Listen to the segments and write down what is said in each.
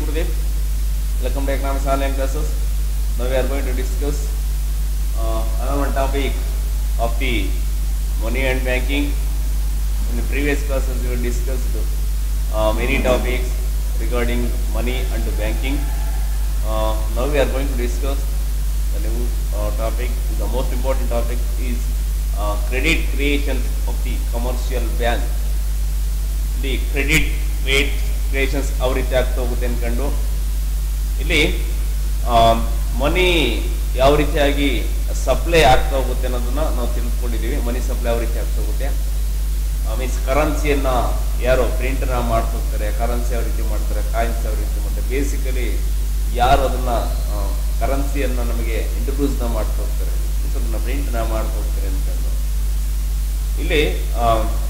to the welcome to economics online classes. Now we are going to discuss uh, another topic of the money and banking. In the previous classes, we discussed uh, many topics regarding money and banking. Uh, now we are going to discuss the new uh, topic. The most important topic is uh, credit creation of the commercial bank. ಇಲ್ಲಿ credit rate creations ಯಾವ ರೀತಿ ಆಗ್ತಾ ಹೋಗುತ್ತೆ ಅನ್ಕೊಂಡು ಇಲ್ಲಿ ಮನಿ ಯಾವ ರೀತಿಯಾಗಿ supply ಆಗ್ತಾ ಹೋಗುತ್ತೆ ಅನ್ನೋದನ್ನ ನಾವು ತಿಳ್ಕೊಂಡಿದ್ದೀವಿ ಮನಿ ಸಪ್ಲೈ ಯಾವ ರೀತಿ ಆಗ್ತಾ ಹೋಗುತ್ತೆ ಮೀನ್ಸ್ ಕರೆನ್ಸಿಯನ್ನ ಯಾರು ಪ್ರಿಂಟ್ನ ಮಾಡ್ತಾ ಹೋಗ್ತಾರೆ ಕರೆನ್ಸಿ ಯಾವ ರೀತಿ ಮಾಡ್ತಾರೆ ಕಾಯಿನ್ಸ್ ಯಾವ ರೀತಿ ಮಾಡ್ತಾರೆ ಬೇಸಿಕಲಿ ಯಾರು ಅದನ್ನ ಕರೆನ್ಸಿಯನ್ನ ನಮಗೆ ಇಂಟ್ರೊಡ್ಯೂಸ್ನ ಮಾಡ್ತಾ ಹೋಗ್ತಾರೆ means ಅದನ್ನ ಪ್ರಿಂಟ್ನ ಮಾಡ್ತಾ ಹೋಗ್ತಾರೆ ಅಂತಂದು ಇಲ್ಲಿ ಆ,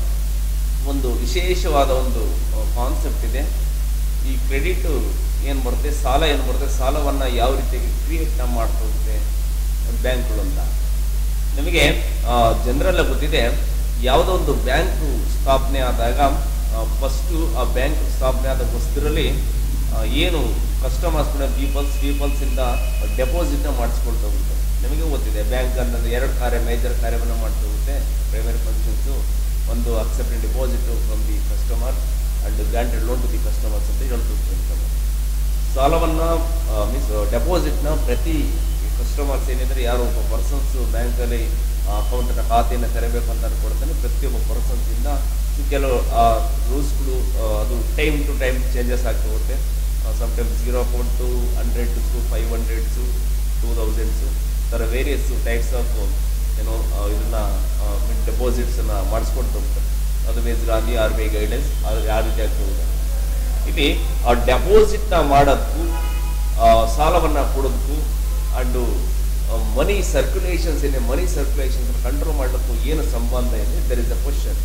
ಒಂದು ವಿಶೇಷವಾದ ಒಂದು ಕಾನ್ಸೆಪ್ಟ್ ಇದೆ ಈ ಕ್ರೆಡಿಟ್ ಏನು ಬರುತ್ತೆ ಸಾಲ ಏನು ಬರುತ್ತೆ ಸಾಲವನ್ನ ಯಾವ ರೀತಿಯಾಗಿ ಕ್ರಿಯೇಟ್ ಮಾಡ್ತಾ ಹೋಗುತ್ತೆ ಬ್ಯಾಂಕ್ಗಳು ಅಂತ ನಿಮಗೆ ಜನರೆಲ್ಲ ಗೊತ್ತಿದೆ ಯಾವುದೋ ಒಂದು ಬ್ಯಾಂಕ್ ಸ್ಥಾಪನೆ ಆದಾಗ ಫಸ್ಟು ಆ ಬ್ಯಾಂಕ್ ಸ್ಥಾಪನೆ ಆದ ವಸ್ತುರಲ್ಲಿ ಏನು ಕಸ್ಟಮರ್ಸ್ ಪೀಪಲ್ಸ್ ಪೀಪಲ್ಸ್ ಇಂದ ಡೆಪಾಸಿಟ್ ಮಾಡಿಸ್ಕೊಳ್ತಾ ಹೋಗುತ್ತೆ ನಿಮಗೆ ಗೊತ್ತಿದೆ ಬ್ಯಾಂಕ್ ಅನ್ನೋದು ಎರಡು ಕಾರ್ಯ ಮೇಜರ್ ಕಾರ್ಯವನ್ನು ಮಾಡ್ತಾ ಹೋಗುತ್ತೆ ಪ್ರೈಮರಿ ಫಂಕ್ಷನ್ಸು ಒಂದು accepted deposit from the customer and granted loan to the customers ಅಂತ ಹೇಳ್ತಿರ್ತಾರೆ ಸಾಲವನ್ನ ಮೀನ್ಸ್ ಡೆಪಾಸಿಟ್ನ ಪ್ರತಿ ಕಸ್ಟಮರ್ಸ್ ಏನಿದ್ರೆ ಯಾರೋ ಒಬ್ಬ ಪರ್ಸನ್ಸ್ ಬ್ಯಾಂಕಲ್ಲಿ ಅಕೌಂಟ್ನ ಖಾತೆಯನ್ನು ತೆರಬೇಕು ಅಂತ ಅನ್ಕೊಡ್ತಾನೆ ಪ್ರತಿಯೊಬ್ಬ ಪರ್ಸನ್ಸ್ ಇಂದ ಕೆಲವು ರೂಲ್ಸ್ಗಳು ಅದು ಟೈಮ್ ಟು ಟೈಮ್ ಚೇಂಜಸ್ ಆಗ್ತಾ ಹೋಗುತ್ತೆ sometimes zero account to hundred to five hundreds two thousands ಥರ ವೇರಿಯಸ್ ಟೈಪ್ಸ್ ಆಫ್ ಏನೋ ಆ, ಇದನ್ನ ಡೆಪಾಸಿಟ್ಸ್ ಅನ್ನ ಮಾಡಿಸ್ಕೊಡ್ತಾ ಹೋಗ್ತಾರೆ ಅದು based on the R B I guidance ಅದು ಯಾವ ರೀತಿ ಆಗ್ತಾ ಹೋಗುತ್ತೆ ಇಲ್ಲಿ ಆ ಡೆಪಾಸಿಟ್ ನ ಮಾಡೋದಕ್ಕೂ ಆ, ಸಾಲವನ್ನ ಕೊಡೋದಕ್ಕೂ ಅಂಡು ಮನಿ ಸರ್ಕ್ಯುಲೇಷನ್ಸ್ ಏನೇ ಮನಿ ಸರ್ಕ್ಯುಲೇಷನ್ಸ್ ಕಂಟ್ರೋಲ್ ಮಾಡೋದಕ್ಕೂ ಏನು ಸಂಬಂಧ ಇದೆ ದರ್ ಇಸ್ ಅ ಕ್ವಶನ್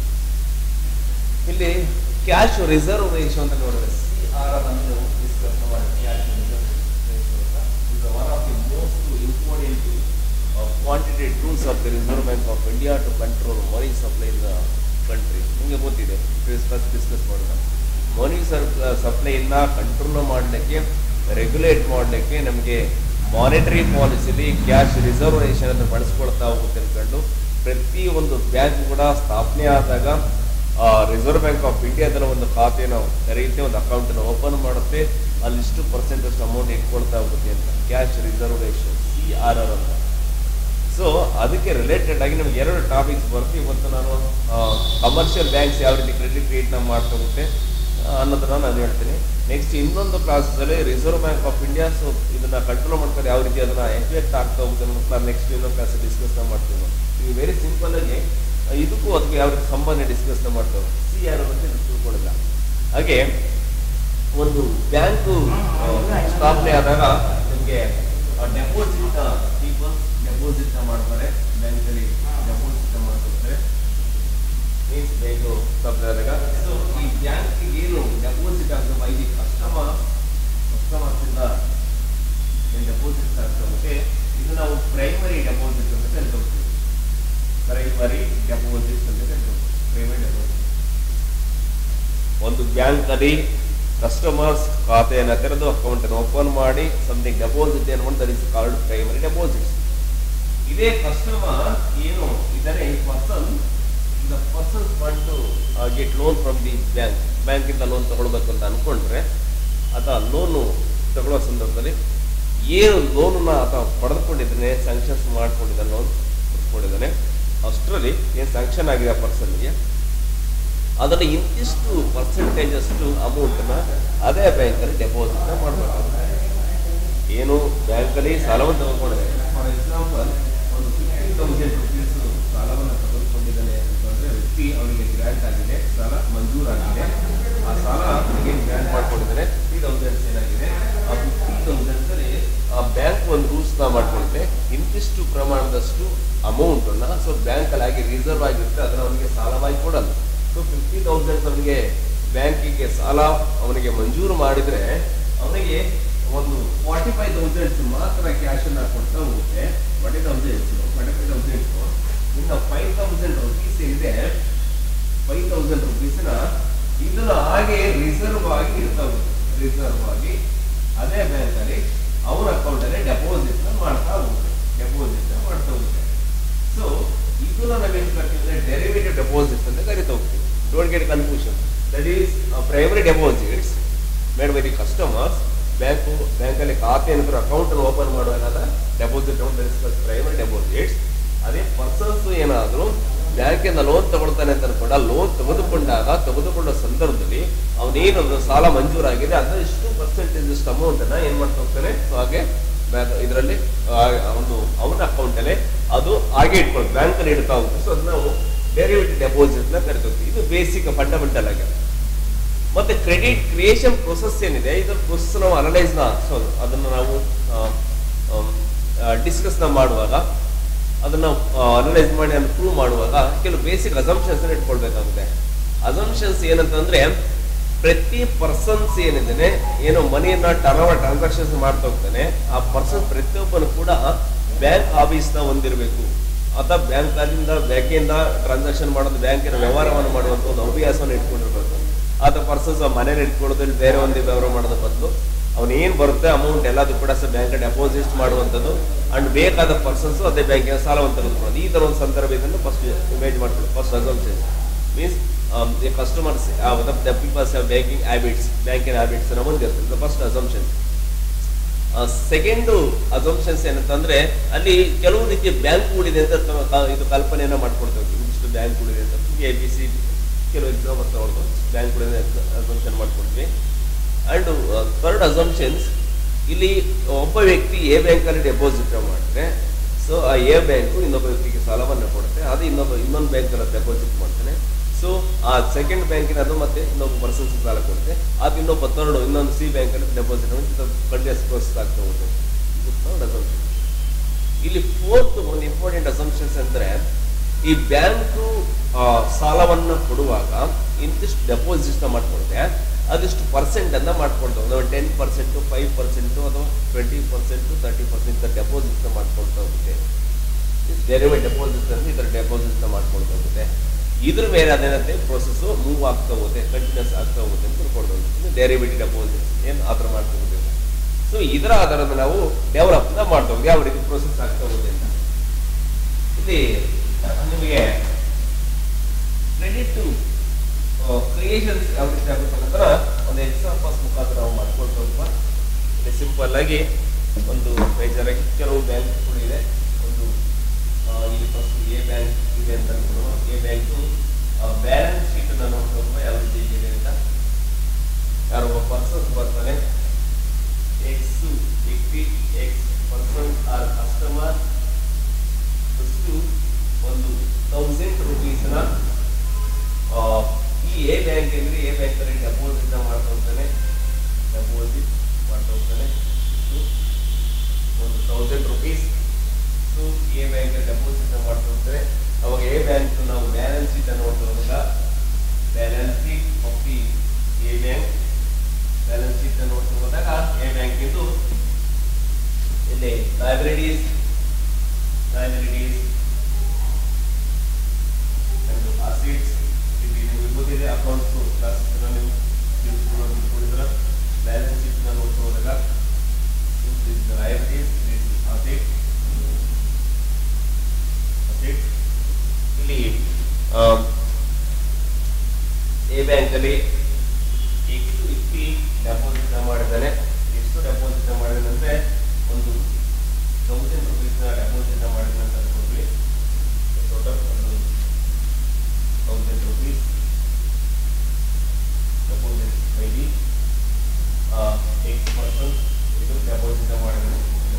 ಇಲ್ಲಿ ಕ್ಯಾಶ್ ರಿಸರ್ವ್ ರೇಷೋ ಅಂತ ನೋಡಿದ್ರೆ ಸಿ ಆರ್ ಅನ್ನು ಡಿಸ್ಕಸ್ ಮಾಡಿ ಕ್ಯಾಶ್ ರಿಸರ್ವ್ ರೇಷೋ ಅಂತ is one of the most important quantity tools of the Reserve Bank of India to control money supply in the country ನಿಮಗೆ ಗೊತ್ತಿದೆ first discuss ಮಾಡೋಣ ಮನಿ ಸಪ್ಲೈನ control ಮಾಡಲಿಕ್ಕೆ regulate ಮಾಡಲಿಕ್ಕೆ ನಮಗೆ monetary ಪಾಲಿಸಿಲಿ cash reservation ಅನ್ನು ಬಳಸ್ಕೊಳ್ತಾ ಹೋಗುತ್ತೆ ಅನ್ಕೊಂಡು ಪ್ರತಿ ಒಂದು ಬ್ಯಾಂಕ್ ಕೂಡ ಸ್ಥಾಪನೆ ಆದಾಗ ರಿಸರ್ವ್ ಬ್ಯಾಂಕ್ ಆಫ್ ಇಂಡಿಯಾದಲ್ಲಿ ಒಂದು ಖಾತೆನ ತೆರೆಯುತ್ತೆ ಒಂದು ಅಕೌಂಟನ್ನು ಓಪನ್ ಮಾಡುತ್ತೆ ಅಲ್ಲಿ ಇಷ್ಟು ಪರ್ಸೆಂಟ್ ಅಷ್ಟು ಅಮೌಂಟ್ ಇಟ್ಕೊಳ್ತಾ ಹೋಗುತ್ತೆ ಅಂತ cash reservation C R R ಅಂತ ಸೊ ಅದಕ್ಕೆ ರಿಲೇಟೆಡ್ ಆಗಿ ನಮ್ಗೆ ಎರಡು ಟಾಪಿಕ್ಸ್ ಬರುತ್ತೆ ಇವತ್ತು ನಾನು ಕಮರ್ಷಿಯಲ್ ಬ್ಯಾಂಕ್ಸ್ ಯಾವ ರೀತಿ ಕ್ರೆಡಿಟ್ ರೇಟ್ನ ಮಾಡ್ತಾ ಹೋಗುತ್ತೆ ಆ, ಅನ್ನೋದನ್ನ ನಾನು ಹೇಳ್ತೀನಿ ನೆಕ್ಸ್ಟ್ ಇನ್ನೊಂದು ಕ್ಲಾಸಲ್ಲಿ Reserve Bank of India so ಇದನ್ನ ಕಂಟ್ರೋಲ್ ಮಾಡ್ತಾರೆ ಯಾವ ರೀತಿ ಅದನ್ನ ಎಫೆಕ್ಟ್ ಆಗ್ತಾ ಹೋಗುತ್ತೆ ಅನ್ನೋದು ನೆಕ್ಸ್ಟ್ ಇನ್ನೊಂದು ಕ್ಲಾಸ್ ಡಿಸ್ಕಸ್ ಮಾಡ್ತೀವಿ ನಾವು. ಈಗ ವೆರಿ ಸಿಂಪಲ್ ಆಗಿ ಆ, ಇದಕ್ಕೂ ಅದಕ್ಕೆ ಯಾವ ರೀತಿ ಸಂಬಂಧ ಡಿಸ್ಕಸ್ ಮಾಡ್ತೇವೆ ಸಿ ಯಾರು ಅಂತ ಇದು ತಿಳ್ಕೊಳ್ಳಿಲ್ಲ ಹಾಗೆ ಒಂದು ಬ್ಯಾಂಕು ಸ್ಥಾಪನೆ ಆದಾಗ ನಿಮಗೆ ಡೆಪಾಸಿಟ್ ಪೀಪಲ್ ಡೆಪಾಸಿಟ್ ಮಾಡ್ತಾರೆ ಬ್ಯಾಂಕಲ್ಲಿ ಡೆಪಾಸಿಟ್ ಮಾಡ್ಕೊಳ್ತಾರೆ ಮೀನ್ಸ್ ಬ್ಯಾಂಕು ಸ್ಥಾಪನೆ ಆದಾಗ ಸೊ ಈ ಬ್ಯಾಂಕ್ ಏನು ಡೆಪಾಸಿಟ್ ಆಗ್ತದೆ ಇಲ್ಲಿ ಕಸ್ಟಮರ್ ಕಸ್ಟಮರ್ಸ್ ಇಂದ ಏನು ಡೆಪಾಸಿಟ್ ಆಗ್ತದೆ ಇದು ನಾವು ಪ್ರೈಮರಿ ಡೆಪಾಸಿಟ್ ಅಂತ ಕರಿತೀವಿ ಪ್ರೈಮರಿ ಡೆಪಾಸಿಟ್ ಅಂತ ಕರಿತೀವಿ ಪ್ರೈಮರಿ ಡೆಪಾಸಿಟ್ ಒಂದು ಬ್ಯಾಂಕ್ ಅಲ್ಲಿ ಕಸ್ಟಮರ್ಸ್ ಖಾತೆಯನ್ನು ತೆರೆದು ಅಕೌಂಟ್ ಅನ್ನು ಓಪನ್ ಮಾಡಿ ಸಮಥಿಂಗ್ ಡೆಪಾಸಿಟ್ ಏನು that is called primary deposits ಇದೇ ಕಸ್ಟಮರ್ ಏನು ಇದ್ದಾರೆ person the person fund to get loan from the bank bank ಇಂದ ಲೋನ್ ತಗೊಳ್ಬೇಕು ಅಂತ ಅನ್ಕೊಂಡ್ರೆ ಆತ ಲೋನು ತಗೊಳ್ಳೋ ಸಂದರ್ಭದಲ್ಲಿ ಏನು ಲೋನ್ನ ಆತ ಪಡೆದುಕೊಂಡಿದ್ದಾನೆ ಸ್ಯಾಂಕ್ಷನ್ಸ್ ಮಾಡ್ಕೊಂಡಿದ್ದಾನೆ ಲೋನ್ ಕೊಟ್ಕೊಂಡಿದ್ದಾನೆ ಅಷ್ಟರಲ್ಲಿ ಏನು ಸ್ಯಾಂಕ್ಷನ್ ಆಗಿದೆ ಆ ಪರ್ಸನ್ಗೆ ಅದರಲ್ಲಿ ಇಂತಿಷ್ಟು ಪರ್ಸೆಂಟೇಜ್ ಅಷ್ಟು ಅಮೌಂಟ್ನ ಅದೇ ಬ್ಯಾಂಕಲ್ಲಿ ಡೆಪಾಸಿಟ್ನ ಮಾಡಬೇಕಾಗುತ್ತೆ ಏನು ಬ್ಯಾಂಕಲ್ಲಿ ಸಾಲವನ್ನು ತಗೊಂಡಿದೆ ಫಾರ್ ಎಕ್ಸಾಂಪಲ್ ಒಂದು ಫಿಫ್ಟಿ ತೌಸಂಡ್ ರುಪೀಸ್ ಸಾಲವನ್ನು ತೆಗೆದುಕೊಂಡಿದ್ದಾನೆ ಅಂತಂದ್ರೆ ವ್ಯಕ್ತಿ ಅವನಿಗೆ ಗ್ರಾಂಟ್ ಆಗಿದೆ ಸಾಲ ಮಂಜೂರಾಗಿದೆ ಆ ಸಾಲ ಅವನಿಗೆ ಗ್ರಾಂಟ್ ಮಾಡ್ಕೊಂಡಿದ್ದಾನೆ ಫಿಫ್ಟಿ ತೌಸಂಡ್ಸ್ ಏನಾಗಿದೆ ಆ ಫಿಫ್ಟಿ ತೌಸಂಡ್ಸ್ ಅಲ್ಲಿ ಆ ಬ್ಯಾಂಕ್ ಒಂದು ರೂಲ್ಸ್ ನ ಮಾಡ್ಕೊಂಡಿದೆ ಇಂತಿಷ್ಟು ಪ್ರಮಾಣದಷ್ಟು ಅಮೌಂಟ್ ಅನ್ನ ಸೊ ಬ್ಯಾಂಕ್ ಅಲ್ಲಿ ಆಗಿ ರಿಸರ್ವ್ ಆಗಿರುತ್ತೆ ಅದನ್ನ ಅವನಿಗೆ ಸಾಲವಾಗಿ ಕೊಡಲ್ಲ ಸೊ ಫಿಫ್ಟಿ ತೌಸಂಡ್ ಅವನಿಗೆ ಬ್ಯಾಂಕಿಗೆ ಸಾಲ ಅವನಿಗೆ ಮಂಜೂರು ಮಾಡಿದ್ರೆ ಅವನಿಗೆ ಒಂದು ಫಾರ್ಟಿ ಫೈವ್ ತೌಸಂಡ್ಸ್ ಮಾತ್ರ ಕ್ಯಾಶ್ ಅನ್ನ ಕೊಡ್ತಾ ಹೋಗುತ್ತೆ forty thousands forty five thousands ಇನ್ನು ಫೈವ್ ತೌಸಂಡ್ ರುಪೀಸ್ ಏನಿದೆ ಫೈವ್ ತೌಸಂಡ್ ರುಪೀಸ್ನ ಇದನ್ನ ಹಾಗೆ ರಿಸರ್ವ್ ಆಗಿ ಇರ್ತಾ ಹೋಗುತ್ತೆ ರಿಸರ್ವ್ ಆಗಿ ಅದೇ ಬ್ಯಾಂಕ್ ಅಲ್ಲಿ ಅವನ ಅಕೌಂಟ್ ಅಲ್ಲಿ ಡೆಪಾಸಿಟ್ ಮಾಡ್ತಾ ಹೋಗುತ್ತೆ ಡೆಪಾಸಿಟ್ ಮಾಡ್ತಾ ಹೋಗುತ್ತೆ ಸೊ ಇದನ್ನ ನಾವೇನ್ ಕರಿತೀವಿ ಡೆರಿವೇಟಿವ್ ಡೆಪಾಸಿಟ್ಸ್ ಅಂತ ಕರಿತಾ ಹೋಗ್ತೀವಿ don't get confusion that is primary deposits made by the customers bank ಬ್ಯಾಂಕಲ್ಲಿ ಖಾತೆ ಏನಾದ್ರು ಅಕೌಂಟ್ ಓಪನ್ ಮಾಡುವಾಗ ಡೆಪಾಸಿಟ್ ಪ್ರೈಮರಿ ಡೆಪಾಸಿಟ್ಸ್ ಅದೇ ಪರ್ಸನ್ಸ್ ಏನಾದ್ರು ಬ್ಯಾಂಕಿಂದ ಲೋನ್ ತಗೊಳ್ತಾನೆ ಅಂತ ಅನ್ಕೊಂಡ ಲೋನ್ ತೆಗೆದುಕೊಂಡಾಗ ತೆಗೆದುಕೊಂಡ ಸಂದರ್ಭದಲ್ಲಿ ಅವನೇನೊಂದು ಸಾಲ ಮಂಜೂರಾಗಿದೆ ಅದರ ಇಷ್ಟು ಪರ್ಸೆಂಟೇಜ್ ಇಷ್ಟು ಅಮೌಂಟ್ ಅನ್ನ ಏನ್ ಮಾಡ್ತಾ ಹೋಗ್ತಾನೆ ಸೊ ಹಾಗೆ ಬ್ಯಾಂಕ್ ಇದರಲ್ಲಿ ಒಂದು ಅವನ ಅಕೌಂಟ್ ಅಲ್ಲಿ ಅದು ಹಾಗೆ ಇಟ್ಕೊಂಡು ಬ್ಯಾಂಕ್ ಅಲ್ಲಿ ಇಡ್ತಾ ಹೋಗುತ್ತೆ ಸೊ ಅದನ್ನ ನಾವು ಡೆರಿವೇಟಿವ್ ಡೆಪಾಸಿಟ್ ನ ಕರಿತೀವಿ ಇದು ಬೇಸಿಕ್ ಫಂಡಮೆಂಟಲ್ ಆಗಿ ಮತ್ತೆ ಕ್ರೆಡಿಟ್ ಕ್ರಿಯೇಷನ್ ಪ್ರೊಸೆಸ್ ಏನಿದೆ ಇದರ ಪ್ರೊಸೆಸ್ ನಾವು ಅನಲೈಸ್ ನ ಸೊ ಅದನ್ನು ನಾವು ಡಿಸ್ಕಸ್ ನ ಮಾಡುವಾಗ ಅದನ್ನ ಅನಲೈಸ್ ಮಾಡಿ ಅದನ್ನು ಪ್ರೂವ್ ಮಾಡುವಾಗ ಕೆಲವು ಬೇಸಿಕ್ ಅಸಂಪ್ಷನ್ಸ್ ಇಟ್ಕೊಳ್ಬೇಕಾಗುತ್ತೆ ಅಸಂಪ್ಷನ್ಸ್ ಏನಂತಂದ್ರೆ ಪ್ರತಿ ಪರ್ಸನ್ಸ್ ಏನಿದ್ದಾನೆ ಏನೋ ಮನಿಯನ್ನ ಟರ್ನ್ ಓವರ್ ಟ್ರಾನ್ಸಾಕ್ಷನ್ಸ್ ಮಾಡ್ತಾ ಹೋಗ್ತಾನೆ ಆ ಪರ್ಸನ್ ಪ್ರತಿಯೊಬ್ಬನು ಕೂಡ ಬ್ಯಾಂಕ್ ಆಫೀಸ್ ನ ಹೊಂದಿರಬೇಕು ಅಥವಾ ಬ್ಯಾಂಕ್ ಅಲ್ಲಿಂದ ಬ್ಯಾಂಕಿಂದ ಟ್ರಾನ್ಸಾಕ್ಷನ್ ಮಾಡೋದು ಬ್ಯಾಂಕಿನ ವ್ಯವಹಾರವನ್ನು ಮಾಡುವಂತ ಒಂದು ಹವ್ಯಾಸವನ್ನು ಇಟ್ಕೊಂಡಿರ್ಬೇಕು ಆತ ಪರ್ಸನ್ಸ್ ಮನೇಲಿ ಇಟ್ಕೊಳ್ಳೋದು ಇಲ್ಲಿ ಬೇರೆ ಒಂದು ವ್ಯವಹಾರ ಮಾಡೋದ್ರ ಬದಲು ಅವನು ಏನ್ ಬರುತ್ತೆ ಅಮೌಂಟ್ ಎಲ್ಲದೂ ಕೂಡ ಸಹ ಬ್ಯಾಂಕ್ ಡೆಪಾಸಿಟ್ ಮಾಡುವಂಥದ್ದು ಅಂಡ್ ಬೇಕಾದ ಪರ್ಸನ್ಸ್ ಅದೇ ಬ್ಯಾಂಕಿನ ಸಾಲವನ್ನು ತೆಗೆದುಕೊಳ್ಳೋದು ಈ ತರ ಒಂದು ಸಂದರ್ಭ ಇದನ್ನು ಫಸ್ಟ್ ಇಮೇಜ್ ಮಾಡ್ಕೊಳ್ಳಿ first assumption means the customers the peoples have banking habits ಬ್ಯಾಂಕಿನ ಹ್ಯಾಬಿಟ್ಸ್ ಅನ್ನ ಹೊಂದಿರ್ತದೆ ಫಸ್ಟ್ ಅಸಂಪ್ಷನ್ ಸೆಕೆಂಡ್ ಅಸಂಪ್ಷನ್ಸ್ ಏನಂತಂದ್ರೆ ಅಲ್ಲಿ ಕೆಲವು ರೀತಿಯ ಬ್ಯಾಂಕ್ಗಳಿದೆ ಅಂತ ಕ- ಕ- ಇದು ಕಲ್ಪನೆಯನ್ನ ಮಾಡ್ಕೊಳ್ತೇವೆ ಇಷ್ಟು ಬ್ಯಾಂಕ್ಗಳಿದೆ ಅಂತ ಎ ಬಿ ಸಿ ಕೆಲವು ಎಕ್ಸಾಂಪಲ್ಸ್ ತಗೊಳ್ಬೋದು ಬ್ಯಾಂಕ್ಗಳಿದೆ ಅಂತ ಅಸಂಪ್ಷನ್ ಮಾಡ್ಕೊಳ್ತೀವಿ ಅಂಡ್ ಥರ್ಡ್ ಅಸಂಪ್ಷನ್ಸ್ ಇಲ್ಲಿ ಒಬ್ಬ ವ್ಯಕ್ತಿ ಎ ಬ್ಯಾಂಕಲ್ಲಿ ಡೆಪಾಸಿಟ್ ಮಾಡಿದ್ರೆ ಸೊ ಆ ಎ ಬ್ಯಾಂಕು ಇನ್ನೊಬ್ಬ ವ್ಯಕ್ತಿಗೆ ಸಾಲವನ್ನು ಕೊಡುತ್ತೆ ಅದು ಇನ್ನೊಬ್ಬ ಇನ್ನೊಂದು ಬ್ಯಾಂಕಲ್ಲಿ ಡೆಪಾಸಿಟ್ ಮಾಡ್ತಾನೆ ಸೊ ಆ ಸೆಕೆಂಡ್ ಬ್ಯಾಂಕಿನ ಅದು ಮತ್ತೆ ಇನ್ನೊಬ್ಬ ಪರ್ಸನ್ಸ್ ಸಾಲ ಕೊಡುತ್ತೆ ಅದು ಇನ್ನೊಬ್ಬ ಥರ್ಡ್ ಇನ್ನೊಂದು ಸಿ ಬ್ಯಾಂಕಲ್ಲಿ ಡೆಪಾಸಿಟ್ ಕಂಟಿನ್ಯೂಸ್ ಪ್ರೋಸೆಸ್ ಆಗ್ತಾ ಹೋಗುತ್ತೆ ಇದು ಥರ್ಡ್ ಅಸಂಪ್ಷನ್ ಇಲ್ಲಿ ಫೋರ್ತ್ ಒಂದು ಇಂಪಾರ್ಟೆಂಟ್ ಅಸಂಪ್ಷನ್ಸ್ ಅಂದ್ರೆ ಈ ಬ್ಯಾಂಕು ಸಾಲವನ್ನ ಕೊಡುವಾಗ ಇಂತಿಷ್ಟು ಡೆಪಾಸಿಟ್ ಮಾಡ್ಕೊಳುತ್ತೆ ಅದಿಷ್ಟು ಪರ್ಸೆಂಟ್ ಅನ್ನ ಮಾಡ್ಕೊಳ್ತಾ ಹೋಗುತ್ತೆ ಟೆನ್ ಪರ್ಸೆಂಟ್ ಫೈವ್ ಪರ್ಸೆಂಟ್ ಅಥವಾ twenty percent thirty percent deposit ಮಾಡ್ಕೊಳ್ತಾ ಹೋಗುತ್ತೆ ಡೆರಿವೇಟ್ ಡೆಪಾಸಿಟ್ ಅಂದ್ರೆ ಇದರ ಡೆಪಾಸಿಟ್ ಮಾಡ್ಕೊಳ್ತಾ ಹೋಗುತ್ತೆ ಇದ್ರ ಮೇಲೆ ಅದೇನಂತೆ ಪ್ರೊಸೆಸ್ ಮೂವ್ ಆಗ್ತಾ ಹೋಗುತ್ತೆ ಕಂಟಿನ್ಯೂಸ್ ಆಗ್ತಾ ಹೋಗುತ್ತೆ ಅಂತ ತಿಳ್ಕೊಂಡು ಡೆರಿವೇಟಿವ್ ಡೆಪಾಸಿಟ್ ಏನು ಆ ಥರ ಮಾಡ್ತಾ ಹೋಗುತ್ತೆ ಸೊ ಇದರ ಆಧಾರದ ಮೇಲೆ ನಾವು ಡೆವಲಪ್ ಮಾಡ್ತಾ ಹೋಗಿ ಯಾವ ರೀತಿ ಪ್ರೊಸೆಸ್ ಆಗ್ತಾ ಹೋಗುತ್ತೆ ಅಂತ ಇಲ್ಲಿ ನಿಮಗೆ ಕ್ರೆಡಿಟ್ ಕ್ರಿಯೇಷನ್ಸ್ ಯಾವ ರೀತಿ ಆಗುತ್ತೆ ಅನ್ನೋದನ್ನ ಒಂದು ಎಕ್ಸಾಂಪಲ್ಸ್ ಮುಖಾಂತರ ನಾವು ಮಾಡ್ಕೊಳ್ತಾ ಹೋಗುವ ಇಲ್ಲಿ ಸಿಂಪಲ್ ಆಗಿ ಒಂದು ಮೇಜರ್ ಆಗಿ ಕೆಲವು ಬ್ಯಾಂಕ್ಗಳು ಇದೆ ಒಂದು ಆ, ಇಲ್ಲಿ ಫಸ್ಟ್ ಎ ಬ್ಯಾಂಕ್ ಇದೆ ಅಂತ ಅನ್ಕೊಳ್ಳುವ ಎ ಬ್ಯಾಂಕು ಬ್ಯಾಲೆನ್ಸ್ ಶೀಟ್ ಅನ್ನು ನೋಡ್ತಾ ಹೋಗುವ ಯಾವ ರೀತಿ ಇದೆ ಅಂತ ಯಾರೊಬ್ಬ ಪರ್ಸನ್ ಬರ್ತಾನೆ ಎಕ್ಸ್ ವ್ಯಕ್ತಿ X person or customer first ಒಂದು ತೌಸಂಡ್ ರುಪೀಸ್ನ ಈ ಎ ಬ್ಯಾಂಕ್ ಅಂದ್ರೆ ಎ ಬ್ಯಾಂಕ್ ಅಲ್ಲಿ ಡೆಪಾಸಿಟ್ ಮಾಡ್ತಾ ಹೋಗ್ತಾನೆ ಡೆಪಾಸಿಟ್ ಮಾಡ್ತಾ ಹೋಗ್ತಾನೆ ಇಷ್ಟು ಒಂದು thousand rupees so A bank deposit ಮಾಡ್ತಾ ಹೋಗ್ತಾರೆ ಅವಾಗ ಎ ಬ್ಯಾಂಕ್ ನಾವು ಬ್ಯಾಲೆನ್ಸ್ ಶೀಟ್ ಅನ್ನು ನೋಡ್ತಾ ಹೋದಾಗ balance sheet of the A bank balance sheet ಅನ್ನು ನೋಡ್ತಾ ಹೋದಾಗ ಎ ಬ್ಯಾಂಕ್ ಇದು ಇಲ್ಲಿ ಲೈಬ್ರರೀಸ್ ಲೈಬ್ರರೀಸ್ and assets ಇಲ್ಲಿ ನಿಮಗೆ ಗೊತ್ತಿದೆ ಅಕೌಂಟ್ಸ್ ನೀವು ಕೂಡಿದ್ರ ಬ್ಯಾಲೆನ್ಸ್ ಶೀಟ್ ನ ನೋಡ್ತಾ ಹೋದಾಗ ಲಯಬಿಲಿಟೀಸ್ ಅಸೆಟ್ ಅಸೆಟ್ ಇಲ್ಲಿ ಎ ಬ್ಯಾಂಕ್ ಅಲ್ಲಿ ಎಷ್ಟು ವ್ಯಕ್ತಿ ಡೆಪಾಸಿಟ್ ಮಾಡಿದ್ದಾನೆ ಎಷ್ಟು ಡೆಪಾಸಿಟ್ ಮಾಡಿದಾನೆ ಅಂದ್ರೆ ಒಂದು ತೌಸಂಡ್ ರುಪೀಸ್ ಡೆಪಾಸಿಟ್ ಮಾಡಿದ ಅಂತ ಅನ್ಕೊಂಡ್ವಿ ಟೋಟಲ್ ಒಂದು thousand rupees deposit I D X person ಇದು ಡೆಪಾಸಿಟ್ ಮಾಡಿದ್ರೆ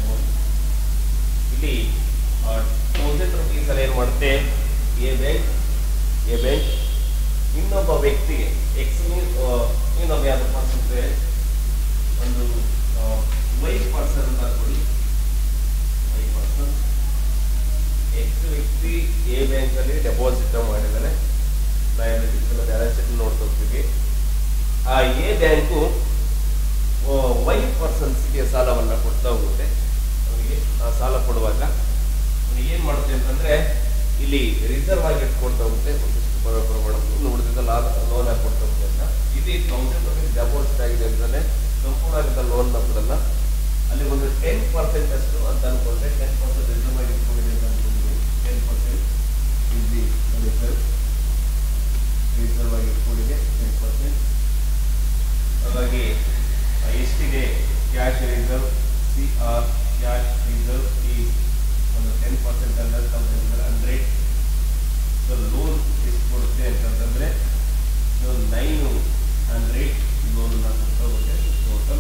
ಇಲ್ಲಿ ತೌಸಂಡ್ ರುಪೀಸ್ ಅಲ್ಲಿ ಏನು ಮಾಡುತ್ತೆ ಎ ಬ್ಯಾಂಕ್ ಎ ಬ್ಯಾಂಕ್ ಇನ್ನೊಬ್ಬ ವ್ಯಕ್ತಿಗೆ ಎಕ್ಸ್ ಇನ್ನೊಬ್ಬ ಯಾವ್ದು ಪರ್ಸನ್ ಒಂದು ವೈ ಪರ್ಸನ್ ಅಂತ ಕೊಡಿ ವೈ ಪರ್ಸನ್ ಎಕ್ಸ್ ವ್ಯಕ್ತಿ ಎ ಬ್ಯಾಂಕ್ ಅಲ್ಲಿ ಡೆಪಾಸಿಟ್ ಮಾಡಿದ್ದಾರೆ ಲಯಬಿಲಿಟೀಸ್ ಬ್ಯಾಲೆನ್ಸ್ ಶೀಟ್ ನೋಡ್ತಾ ಹೋಗ್ತೀವಿ ಆ ಎ ಬ್ಯಾಂಕು ವೈ ಪರ್ಸನ್ಸ್ಗೆ ಸಾಲವನ್ನ ಕೊಡ್ತಾ ಹೋಗುತ್ತೆ ಅವನಿಗೆ ಆ ಸಾಲ ಕೊಡುವಾಗ ಅವನಿಗೆ ಏನ್ ಮಾಡುತ್ತೆ ಅಂತಂದ್ರೆ ಇಲ್ಲಿ ರಿಸರ್ವ್ ಆಗಿ ಇಟ್ಕೊಳ್ತಾ ಹೋಗುತ್ತೆ ಒಂದಿಷ್ಟು ಬರೋ ಪ್ರಮಾಣ ಇನ್ನು ಉಳಿದಿದ್ದ ಲೋನ್ ಆಗಿ ಕೊಡ್ತಾ ಹೋಗುತ್ತೆ ಅಂತ ಇದು ತೌಸಂಡ್ ರುಪೀಸ್ ಡೆಪಾಸಿಟ್ ಆಗಿದೆ ಅಂತಾನೆ ಸಂಪೂರ್ಣವಾದ ಲೋನ್ ಕೊಡಲ್ಲ ಅಲ್ಲಿ ಒಂದು ಟೆನ್ ಪರ್ಸೆಂಟ್ ಅಷ್ಟು ಅಂತ ಅನ್ಕೊಂಡ್ರೆ ಟೆನ್ ಪರ್ಸೆಂಟ್ ರಿಸರ್ವ್ ಆಗಿ ಇಟ್ಕೊಂಡಿದೆ ಅಂತ ಅನ್ಕೊಂಡಿದ್ವಿ ten percent is the reserve reserve ಆಗಿ ಇಟ್ಕೊಂಡಿದೆ ಟೆನ್ ಪರ್ಸೆಂಟ್ ಹಾಗಾಗಿ ಆ, ಎಷ್ಟಿದೆ cash reserve C R cash reserve is ಒಂದು ten percent hundred thousand hundred so loan ಎಷ್ಟು ಕೊಡುತ್ತೆ ಅಂತಂತಂದ್ರೆ ಸೊ ನೈನು ಹಂಡ್ರೆಡ್ ಲೋನ್ ಕೊಡ್ತಾ ಹೋಗುತ್ತೆ total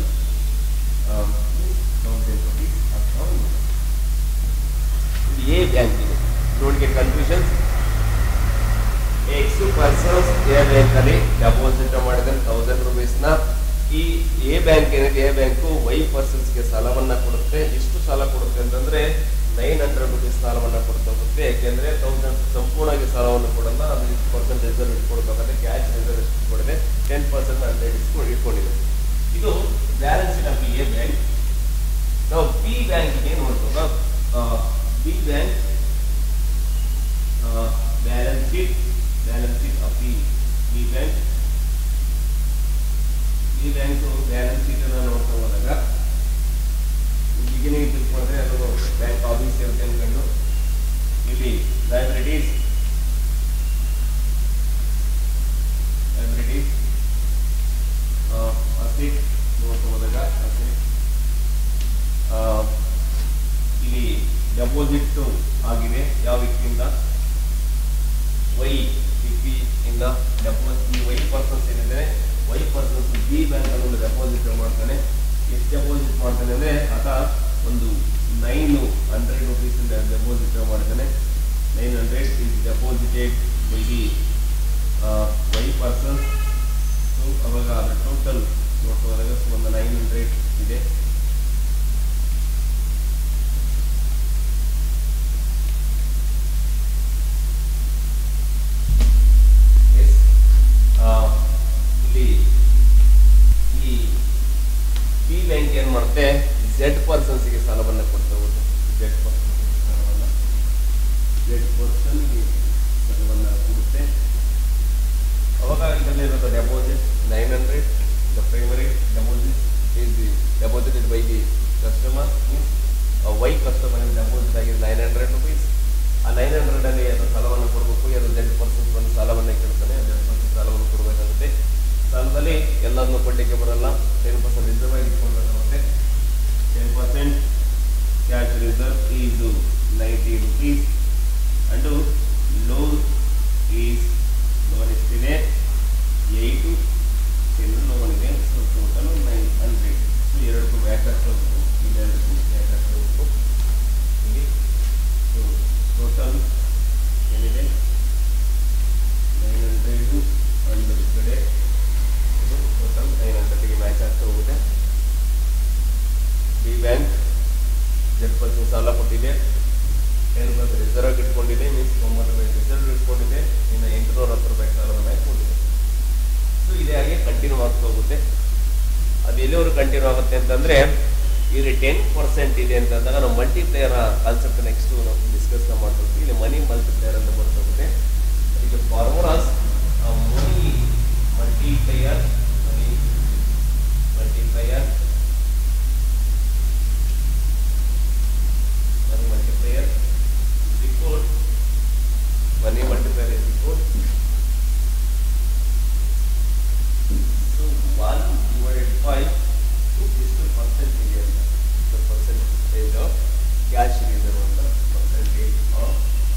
thousand rupees account A bank ಇದೆ don't get confusions X persons A bank ಅಲ್ಲಿ deposit ಮಾಡಿದ್ರೆ thousand rupees ನ ಈ ಎ ಬ್ಯಾಂಕ್ ಏನಿದೆ ಎ ಬ್ಯಾಂಕು ವೈ ಪರ್ಸನ್ಸ್ ಗೆ ಸಾಲವನ್ನ ಕೊಡುತ್ತೆ ಎಷ್ಟು ಸಾಲ ಕೊಡುತ್ತೆ ಅಂತಂದ್ರೆ ನೈನ್ ಹಂಡ್ರೆಡ್ ರುಪೀಸ್ ಸಾಲವನ್ನ ಕೊಡ್ತಾ ಹೋಗುತ್ತೆ ಯಾಕೆಂದ್ರೆ ತೌಸಂಡ್ ಸಂಪೂರ್ಣವಾಗಿ ಸಾಲವನ್ನು ಕೊಡಲ್ಲ ಅದು ಇಷ್ಟು ಪರ್ಸೆಂಟ್ ರಿಸರ್ವ್ ಇಟ್ಕೊಡ್ಬೇಕಾದ್ರೆ ಕ್ಯಾಶ್ ರಿಸರ್ವ್ ಎಷ್ಟು ಕೊಡಿದೆ ಟೆನ್ ಪರ್ಸೆಂಟ್ ಹಂಡ್ರೆಡ್ ಇಟ್ಕೊಂಡು ಇಟ್ಕೊಂಡಿದೆ ಇದು balance sheet of A bank ನಾವು ಬಿ ಬ್ಯಾಂಕ್ಗೆ ನೋಡ್ಬೇಕು B bank balance sheet balance sheet of B B bank ಈ ಬ್ಯಾಂಕು ಬ್ಯಾಲೆನ್ಸ್ ಶೀಟ್ ಅನ್ನ ನೋಡ್ತಾ ಹೋದಾಗ ಬಿಗಿನಿಂಗ್ ತಿಳ್ಕೊಂಡ್ರೆ ಅದು ಬ್ಯಾಂಕ್ ಆಫೀಸ್ ಇರುತ್ತೆ ಅನ್ಕೊಂಡು ಇಲ್ಲಿ ಲೈಬ್ರರೀಸ್ ಲೈಬ್ರರೀಸ್ ಅಸಿಟ್ ನೋಡ್ತಾ ಹೋದಾಗ ಅಸಿಟ್ ಇಲ್ಲಿ ಡೆಪಾಸಿಟ್ ಆಗಿದೆ ಯಾವ ವ್ಯಕ್ತಿಯಿಂದ ವೈ ಇಂದ ಡೆಪಾಸಿಟ್ ವೈ ಪರ್ಸನ್ಸ್ ಏನಿದೆ ವೈ ಪರ್ಸನ್ಸ್ ಬಿ ಬ್ಯಾಂಕ್ ಅಲ್ಲಿ ಡೆಪಾಸಿಟ್ ಮಾಡ್ತಾನೆ ಎಷ್ಟು ಡೆಪಾಸಿಟ್ ಮಾಡ್ತಾನೆ ಅಂದ್ರೆ ಆತ ಒಂದು ನೈನ್ ಹಂಡ್ರೆಡ್ ರುಪೀಸ್ ಡೆಪಾಸಿಟ್ ಮಾಡ್ತಾನೆ nine hundred is deposited by the Y persons so ಅವಾಗ ಅದರ ಟೋಟಲ್ ನೋಡ್ಕೊಂಡಾಗ ಒಂದು ನೈನ್ ಹಂಡ್ರೆಡ್ ಇದೆ Yes. ಆ, ಇಲ್ಲಿ ಈ ಬಿ ಬ್ಯಾಂಕ್ ಏನ್ ಮಾಡುತ್ತೆ ಝೆಡ್ ಪರ್ಸನ್ಸ್ಗೆ ಸಾಲವನ್ನ ಕೊಡ್ತಾ ಹೋಗುತ್ತೆ ಝೆಡ್ ಪರ್ಸನ್ ಸಾಲವನ್ನ ಝೆಡ್ ಪರ್ಸನ್ಗೆ ಸಾಲವನ್ನ ಕೊಡುತ್ತೆ ಅವಾಗ ಇದರಲ್ಲಿರೋದು deposit nine hundred the primary deposit is the deposited by the customer means Y customer deposit ಆಗಿದೆ ನೈನ್ ಹಂಡ್ರೆಡ್ ರುಪೀಸ್ ಆ ನೈನ್ ಹಂಡ್ರೆಡ್ ಅಲ್ಲಿ ಅದು ಸಾಲವನ್ನು ಕೊಡಬೇಕು ಅದು ಝೆಡ್ ಪರ್ಸೆಂಟ್ ಬಂದು ಸಾಲವನ್ನು ಕೇಳ್ತಾನೆ ಝೆಡ್ ಪರ್ಸೆಂಟ್ ಸಾಲವನ್ನು ಕೊಡಬೇಕಾಗುತ್ತೆ ಸಾಲದಲ್ಲಿ ಎಲ್ಲದನ್ನು ಕೊಡ್ಲಿಕ್ಕೆ ಬರಲ್ಲ ಟೆನ್ ಪರ್ಸೆಂಟ್ ರಿಸರ್ವ್ ಆಗಿ ಇಟ್ಕೊಳ್ಬೇಕಾಗುತ್ತೆ ten percent cash reserve is ninety rupees and loan is loan ಎಷ್ಟಿದೆ ಏಯ್ಟು ಟೆನ್ ಲೋನ್ ಇದೆ so total nine hundred so ಎರಡಕ್ಕೂ ಬ್ಯಾಕ್ ಹಾಕ್ಬೇಕು ಇಲ್ಲಿ ಎರಡಕ್ಕೂ ಬ್ಯಾಕ್ ಹಾಕ್ಬೇಕು ಇಲ್ಲಿ ಸೊ ಟೋಟಲ್ ಏನಿದೆ ನೈನ್ ಹಂಡ್ರೆಡು ಅಂಡ್ ಈ ಕಡೆ ಇದು ಟೋಟಲ್ ನೈನ್ ಹಂಡ್ರೆಡ್ಗೆ ಮ್ಯಾಚ್ ಆಗ್ತಾ ಹೋಗುತ್ತೆ ಬಿ ಬ್ಯಾಂಕ್ ಜೆಡ್ ಪರ್ಸೆಂಟ್ ಸಾಲ ಕೊಟ್ಟಿದೆ ಟೆನ್ ಪರ್ಸೆಂಟ್ ರಿಸರ್ವ್ ಇಟ್ಕೊಂಡಿದೆ ಮೀನ್ಸ್ ತೊಂಬತ್ತು ರೂಪಾಯಿ ರಿಸರ್ವ್ ಇಟ್ಕೊಂಡಿದೆ ಇನ್ನು ಎಂಟುನೂರ ಹತ್ತು ರೂಪಾಯಿ ಸಾಲವನ್ನು ಇಟ್ಕೊಂಡಿದೆ ಸೊ ಇದೇ ಹಾಗೆ ಕಂಟಿನ್ಯೂ ಆಗ್ತಾ ಹೋಗುತ್ತೆ ಅದು ಎಲ್ಲಿವರೆಗೂ ಕಂಟಿನ್ಯೂ ಆಗುತ್ತೆ ಅಂತಂದ್ರೆ ಇಲ್ಲಿ ಟೆನ್ ಪರ್ಸೆಂಟ್ ಇದೆ ಅಂತಂದಾಗ ನಾವು ಮಲ್ಟಿಪ್ಲೇಯರ್ ಕಾನ್ಸೆಪ್ಟ್ ನೆಕ್ಸ್ಟ್ ನಾವು ಡಿಸ್ಕಸ್ ಮಾಡ್ತೀವಿ ಇಲ್ಲಿ ಮನಿ ಮಲ್ಟಿಪ್ಲೇಯರ್ ಅಂತ ಬರ್ತಾ ಹೋಗುತ್ತೆ ಇದು formulas money multiplier money multiplier money multiplier equal money multiplier is equal so 1 divided by 2 is the percentage ಅಂತ the percentage of cash reserve ಅಂತ percentage of